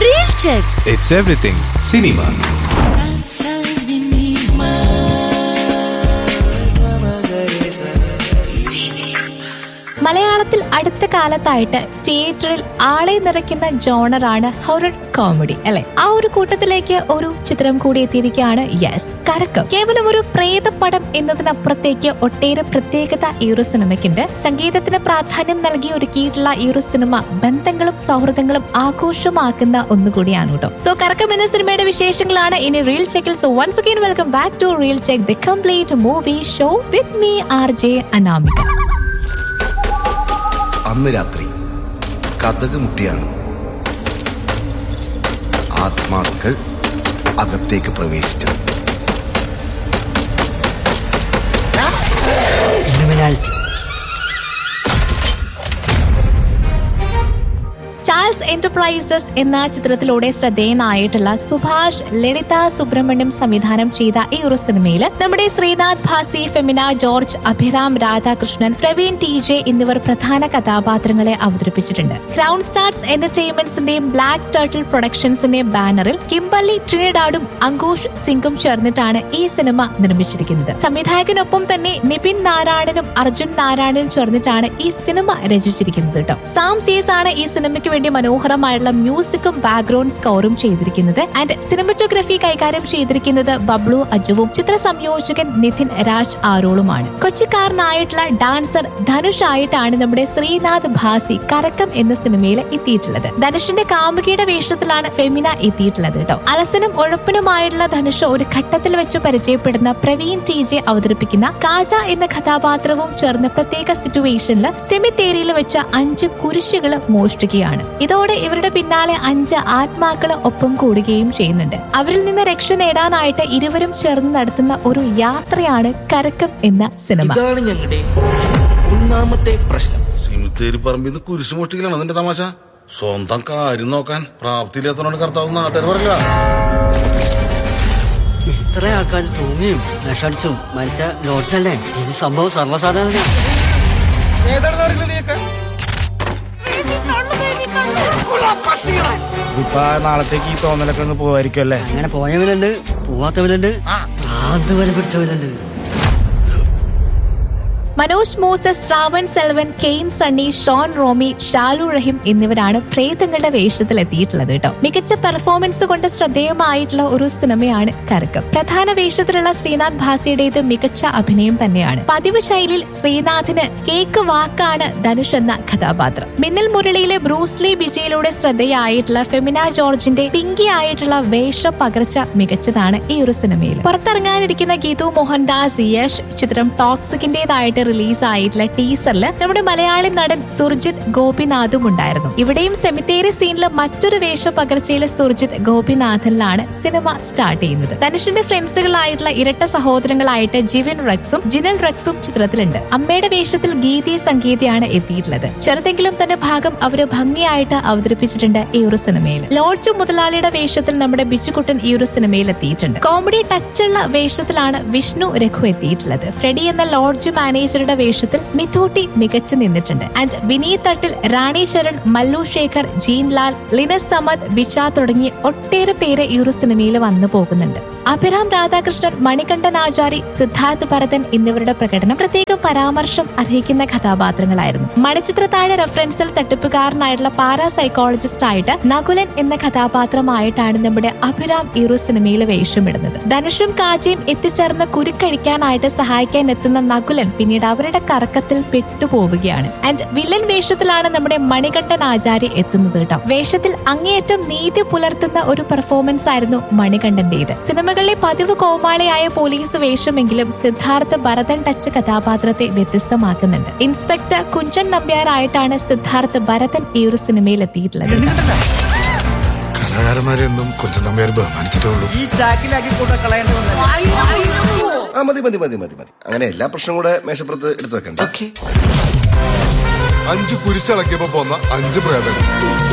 Real Check. It's everything cinema. മലയാളത്തിൽ അടുത്ത കാലത്തായിട്ട് തിയേറ്ററിൽ ആളെ നിറയ്ക്കുന്ന ജോണറാണ് ഹൊറർ കോമഡി അല്ലെ ആ ഒരു കൂട്ടത്തിലേക്ക് ഒരു ചിത്രം കൂടി എത്തിയിരിക്കുകയാണ് യെസ് കറക്കം കേവലം ഒരു പ്രേതപടം എന്നതിനപ്പുറത്തേക്ക് ഒട്ടേറെ പ്രത്യേകത ഈ ഒരു സിനിമയ്ക്കുണ്ട് സംഗീതത്തിന് പ്രാധാന്യം നൽകി ഒരുക്കിയിട്ടുള്ള ഈ ഒരു സിനിമ ബന്ധങ്ങളും സൗഹൃദങ്ങളും ആഘോഷമാക്കുന്ന ഒന്നുകൂടിയാണ് കേട്ടോ സോ കറക്കം എന്ന സിനിമയുടെ വിശേഷങ്ങളാണ് ഇനി റീൽ ചെക്കിൽ so once again welcome back to reel check the complete movie show with me R J Anamika അന്ന് രാത്രി കഥക് മുട്ടിയാണ് ആത്മാക്കൾ അകത്തേക്ക് പ്രവേശിച്ചത് ചാൾസ് എന്റർപ്രൈസസ് എന്ന ചിത്രത്തിലൂടെ ശ്രദ്ധേയനായിട്ടുള്ള സുഭാഷ് ലളിത സുബ്രഹ്മണ്യം സംവിധാനം ചെയ്ത ഈ ഒരു സിനിമയിൽ നമ്മുടെ Sreenath Bhasi Femina George Abhiram Radhakrishnan Praveen T J എന്നിവർ പ്രധാന കഥാപാത്രങ്ങളെ അവതരിപ്പിച്ചിട്ടുണ്ട് ക്രൗൺ സ്റ്റാർസ് എന്റർടൈൻമെന്റ്സിന്റെയും ബ്ലാക്ക് ടേർട്ടിൽ പ്രൊഡക്ഷൻസിന്റെയും ബാനറിൽ കിംബർലി ട്രിനിഡാഡും അങ്കൂഷ് സിംഗും ചേർന്നിട്ടാണ് ഈ സിനിമ നിർമ്മിച്ചിരിക്കുന്നത് സംവിധായകനൊപ്പം തന്നെ നിപിൻ നാരായണനും അർജുൻ നാരായണനും ചേർന്നിട്ടാണ് ഈ സിനിമ രചിച്ചിരിക്കുന്നത് കേട്ടോ സാം സീസ് ആണ് ഈ സിനിമയ്ക്ക് വേണ്ടി മനോഹരമായുള്ള മ്യൂസിക്കും ബാക്ക്ഗ്രൗണ്ട് സ്കോറും ചെയ്തിരിക്കുന്നത് ആൻഡ് സിനിമറ്റോഗ്രഫി കൈകാര്യം ചെയ്തിരിക്കുന്നത് ബബ്ലു അജുവും ചിത്ര സംയോജകൻ നിതിൻ രാജ് ആരോളുമാണ് കൊച്ചിക്കാരനായിട്ടുള്ള ഡാൻസർ ധനുഷ് ആയിട്ടാണ് നമ്മുടെ ശ്രീനാഥ് ഭാസി കറക്കം എന്ന സിനിമയിൽ എത്തിയിട്ടുള്ളത് ധനുഷിന്റെ കാമുകിയുടെ വേഷത്തിലാണ് ഫെമിന എത്തിയിട്ടുള്ളത് കേട്ടോ അലസനും ഉഴപ്പനുമായിട്ടുള്ള ധനുഷ് ഒരു ഘട്ടത്തിൽ വെച്ച് പരിചയപ്പെടുന്ന പ്രവീൺ ടി ജെ അവതരിപ്പിക്കുന്ന കാജ എന്ന കഥാപാത്രവും ചേർന്ന് പ്രത്യേക സിറ്റുവേഷനിൽ സെമിത്തേരിയിൽ വെച്ച അഞ്ച് കുരിശുകൾ മോഷ്ടിക്കുകയാണ് ഇതോടെ ഇവരുടെ പിന്നാലെ അഞ്ച് ആത്മാക്കള് ഒപ്പം കൂടുകയും ചെയ്യുന്നുണ്ട് അവരിൽ നിന്ന് രക്ഷ നേടാനായിട്ട് ഇരുവരും ചേർന്ന് നടത്തുന്ന ഒരു യാത്രയാണ് കരക്കം എന്ന സിനിമ ഇതാണ് ഞങ്ങളുടെ ഒന്നാമത്തെ പ്രശ്നം സിമിത്തേരി പറമ്പിന്ന് കുരിശ് മോഷ്ടിക്കലാണ് അതിന്റെ തമാശ സ്വന്തം കാര്യം നോക്കാൻ പ്രാപ്തിയില്ലാത്തവനോട് കർത്താവ് നാട്ടുകാർ പറയില്ല ഇത്ര ആൾക്കാർ തൂങ്ങിയും വിഷടിച്ചും മരിച്ച ലോഡ്ജല്ലേ ഇത് സംഭവം സർവ്വസാധാരണ ഇപ്പൊ നാളത്തേക്ക് ഈ തോന്നലൊക്കെ ഒന്ന് പോവായിരിക്കും അല്ലേ അങ്ങനെ പോയവരുണ്ട് പോവാത്തവരുണ്ട് അതുവരെ പിടിച്ചവരുണ്ട് മനോജ് മോസസ് ശ്രാവൺ സെൽവൻ കെയ്ൻ സണ്ണി ഷോൺ റോമി ഷാലു റഹിം എന്നിവരാണ് പ്രേതങ്ങളുടെ വേഷത്തിൽ എത്തിയിട്ടുള്ളത് കേട്ടോ മികച്ച പെർഫോമൻസ് കൊണ്ട് ശ്രദ്ധേയമായിട്ടുള്ള ഒരു സിനിമയാണ് കറക്കം പ്രധാന വേഷത്തിലുള്ള ശ്രീനാഥ് ഭാസിയുടേത് മികച്ച അഭിനയം തന്നെയാണ് പതിവ് ശൈലിയിൽ ശ്രീനാഥിന് കേക്ക് വാക്കാണ് ധനുഷ് എന്ന കഥാപാത്രം മിന്നൽ മുരളിയിലെ ബ്രൂസ്ലി ബിജയിലൂടെ ശ്രദ്ധേയായിട്ടുള്ള ഫെമിന ജോർജിന്റെ പിങ്കി ആയിട്ടുള്ള വേഷ പകർച്ച മികച്ചതാണ് ഈ ഒരു സിനിമയിൽ പുറത്തിറങ്ങാനിരിക്കുന്ന ഗീതു മോഹൻദാസ് യശ് ചിത്രം ടോക്സിക്കിന്റേതായിട്ട് റിലീസ് ആയിട്ടുള്ള ടീസറിൽ നമ്മുടെ മലയാളി നടൻ സുർജിത് ഗോപിനാഥും ഉണ്ടായിരുന്നു ഇവിടെയും സെമിത്തേരി സീനിൽ മറ്റൊരു വേഷ പകർച്ചയിൽ സുർജിത് ഗോപിനാഥനിലാണ് സിനിമ സ്റ്റാർട്ട് ചെയ്യുന്നത് ധനുഷിന്റെ ഫ്രണ്ട്സുകളായിട്ടുള്ള ഇരട്ട സഹോദരങ്ങളായിട്ട് ജിവിൻ റക്സും ജിനൽ റക്സും ചിത്രത്തിലുണ്ട് അമ്മയുടെ വേഷത്തിൽ ഗീതി സംഗീതയാണ് എത്തിയിട്ടുള്ളത് ചെറുതെങ്കിലും തന്റെ ഭാഗം അവര് ഭംഗിയായിട്ട് അവതരിപ്പിച്ചിട്ടുണ്ട് ഈ ഒരു സിനിമയിൽ ലോഡ്ജ് മുതലാളിയുടെ വേഷത്തിൽ നമ്മുടെ ബിജുകുട്ടൻ ഈ ഒരു സിനിമയിൽ എത്തിയിട്ടുണ്ട് കോമഡി ടച്ചുള്ള വേഷത്തിലാണ് വിഷ്ണു രഘു എത്തിയിട്ടുള്ളത് ഫ്രെഡി എന്ന ലോഡ്ജ് മാനേജറുടെ വേഷത്തിൽ മിഥൂട്ടി മികച്ചു നിന്നിട്ടുണ്ട് ആൻഡ് വിനീത് തട്ടിൽ റാണി ശരൺ മല്ലു ശേഖർ ജീൻലാൽ ലിനസ് സമദ് ബിച്ച തുടങ്ങി ഒട്ടേറെ പേര് ഈ ഒരു സിനിമയിൽ വന്നു പോകുന്നുണ്ട് അഭിറാം രാധാകൃഷ്ണൻ മണികണ്ഠൻ ആചാരി സിദ്ധാർത്ഥ് ഭരതൻ എന്നിവരുടെ പ്രകടനം പ്രത്യേക പരാമർശം അർഹിക്കുന്ന കഥാപാത്രങ്ങളായിരുന്നു മണിച്ചിത്രത്താഴ് റെഫറൻസിൽ തട്ടിപ്പുകാരനായിട്ടുള്ള പാരാ സൈക്കോളജിസ്റ്റ് ആയിട്ട് നകുലൻ എന്ന കഥാപാത്രമായിട്ടാണ് നമ്മുടെ അഭിറാം ഈ ഒരു സിനിമയിൽ വേഷമിടുന്നത് ധനുഷും കാജയും എത്തിച്ചേർന്ന് കുരുക്കഴിക്കാനായിട്ട് സഹായിക്കാൻ എത്തുന്ന നകുലൻ പിന്നീട് അവരുടെ കറക്കത്തിൽ പെട്ടുപോവുകയാണ് ആൻഡ് വില്ലൻ വേഷത്തിലാണ് നമ്മുടെ മണികണ്ഠൻ ആചാരി എത്തുന്നത് കേട്ടോ വേഷത്തിൽ അങ്ങേയറ്റം നീതി പുലർത്തുന്ന ഒരു പെർഫോമൻസ് ആയിരുന്നു മണികണ്ഠന്റേത് സിനിമകളിലെ പതിവ് കോമാളിയായ പോലീസ് വേഷമെങ്കിലും സിദ്ധാർത്ഥ് ഭരതൻ ടച്ച് കഥാപാത്രത്തെ വ്യത്യസ്തമാക്കുന്നുണ്ട് ഇൻസ്പെക്ടർ കുഞ്ചൻ നമ്പ്യാരായിട്ടാണ് സിദ്ധാർത്ഥ് ഭരതൻ ഈ ഒരു സിനിമയിൽ എത്തിയിട്ടുള്ളത് കലാകാരന്മാരെ എന്നും കൊച്ചു നമ്പ്യാർ ബഹുമാനിച്ചിട്ടുള്ളൂ ഈ ചാക്കിലാക്കി കൂട്ട കളയേണ്ടി ആ മതി മതി മതി മതി മതി അങ്ങനെ എല്ലാ പ്രശ്നവും കൂടെ മേശപ്പുറത്ത് എടുത്തു വെക്കണ്ട അഞ്ച് കുരിശിളക്കിയപ്പോ പോന്ന അഞ്ച് പ്രേതങ്ങൾ